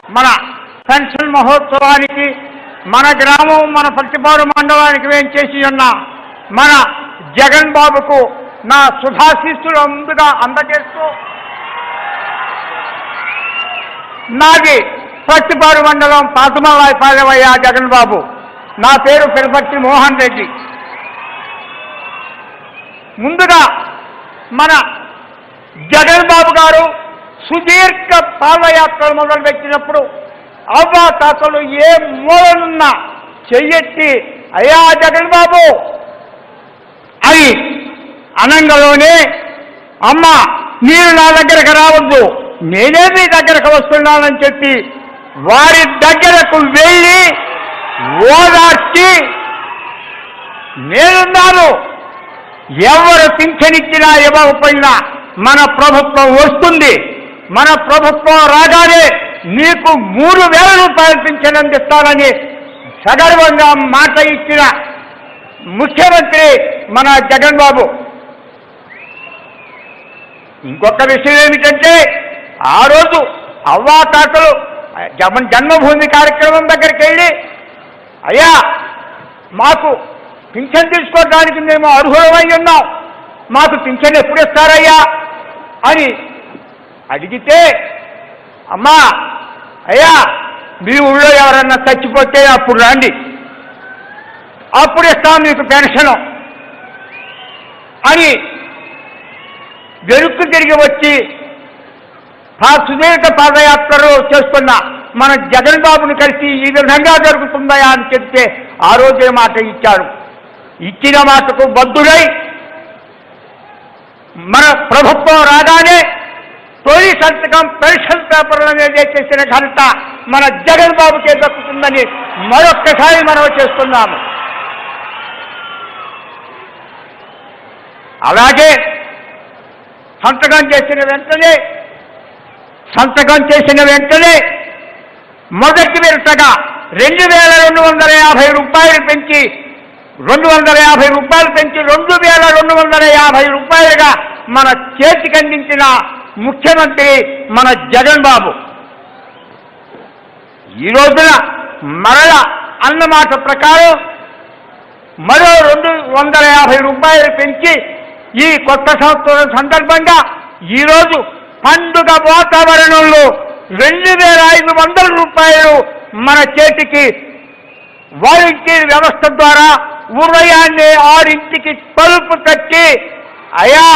మన పెన్షన్ మహోత్సవానికి మన గ్రామం మన పట్టిపాడు మండలానికి వేంచేసి ఉన్న మన జగన్ బాబుకు నా శుభాశీస్సులు ముందుగా అందజేస్తూ నాది పట్టిపాడు మండలం పాతమల్లాయపాలెవయ్య జగన్ బాబు నా పేరు పెరుపట్టి మోహన్ రెడ్డి ముందుగా మన జగన్ బాబు గారు సుదీర్ఘ పాదయాత్రలు మొదలుపెట్టినప్పుడు అవ్వా తాతలు ఏ మూలనున్న చెయ్యెత్తి అయ్యా జగన్ బాబు అని అనంగలోనే అమ్మ మీరు నా దగ్గరకు రావద్దు నేనే మీ దగ్గరకు వస్తున్నానని చెప్పి వారి దగ్గరకు వెళ్ళి ఓదార్చి నేనున్నాను ఎవరు పింఛనిచ్చినా ఇవ్వకపోయినా మన ప్రభుత్వం వస్తుంది మన ప్రభుత్వం రాగానే నీకు మూడు వేల రూపాయలు పింఛన్ అందిస్తానని సగర్వంగా మాట ఇచ్చిన ముఖ్యమంత్రి మన జగన్ బాబు ఇంకొక విషయం ఏమిటంటే ఆ రోజు అవ్వా తాతలు జమ జన్మభూమి కార్యక్రమం దగ్గరికి వెళ్ళి అయ్యా మాకు పింఛన్ తీసుకోవడానికి మేము అర్హులమై ఉన్నాం మాకు పింఛన్ ఎప్పుడు ఇస్తారయ్యా అని అడిగితే అమ్మా అయ్యా మీ ఊళ్ళో ఎవరన్నా చచ్చిపోతే అప్పుడు రండి అప్పుడు ఇస్తాం మీకు పెన్షను అని వెరుక్కు తిరిగి వచ్చి ఆ సుదీర్ఘ పాదయాత్రలు చేస్తున్న మన జగన్ బాబుని కలిసి ఈ విధంగా జరుగుతుందా అని చెప్తే ఆ రోజే మాట ఇచ్చారు ఇచ్చిన మాటకు బద్దుడై మన ప్రభుత్వం రాగానే తొలి సంతకం పెన్షన్ పేపర్ల మీద చేసిన ఘనత మన జగన్ బాబుకే దక్కుతుందని మరొక్కసారి మనం చేస్తున్నాము అలాగే సంతకం చేసిన వెంటనే సంతకం చేసిన వెంటనే మొదటి విడతగా రెండు వేల రెండు వందల యాభై రూపాయలు పెంచి రెండు వందల యాభై రూపాయలు పెంచి రెండు వేల రెండు వందల యాభై రూపాయలుగా మన చేతికి అందించిన ముఖ్యమంత్రి మన జగన్ బాబు ఈ రోజున మరల అన్నమాట ప్రకారం మరో రెండు వందల యాభై రూపాయలు పెంచి ఈ కొత్త సంవత్సరం సందర్భంగా ఈరోజు పండుగ వాతావరణంలో రెండు వేల ఐదు వందల రూపాయలు మన చేతికి వాలంటీర్ వ్యవస్థ ద్వారా ఉదయాన్నే ఆరింటికి తలుపు తట్టి అయా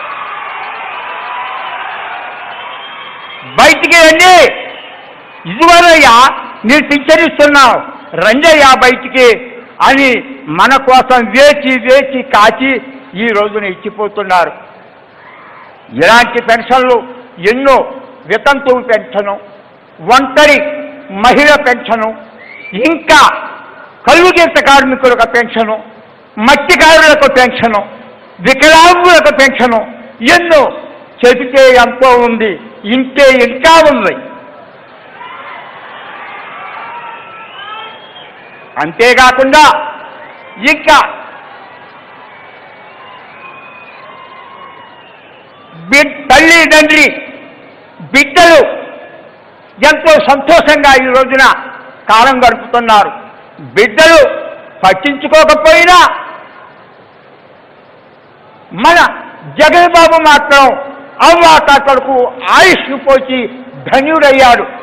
బయటికి రండి ఇదివరయ్యా మీరు పింఛనిస్తున్నావు రంజయ్యా బయటికి అని మన కోసం వేచి వేచి కాచి ఈ రోజున ఇచ్చిపోతున్నారు ఇలాంటి పెన్షన్లు ఎన్నో వితంతువు పెన్షను ఒంటరి మహిళ పెన్షను ఇంకా కలుగీత కార్మికులకు పెన్షను మట్టికారులకు పెన్షను వికలాంగులకు పెన్షను ఎన్నో చెబితే ఎంతో ఉంది ఇంటే ఇంకా ఉంది అంతేకాకుండా ఇంకా బి- తల్లి తండ్రి బిడ్డలు ఎంతో సంతోషంగా ఈ రోజున కాలం గడుపుతున్నారు బిడ్డలు పట్టించుకోకపోయినా మన జగన్ బాబు మాత్రం అవ్వాతాతలకు ఆయుష్ పోచి ధన్యుడయ్యాడు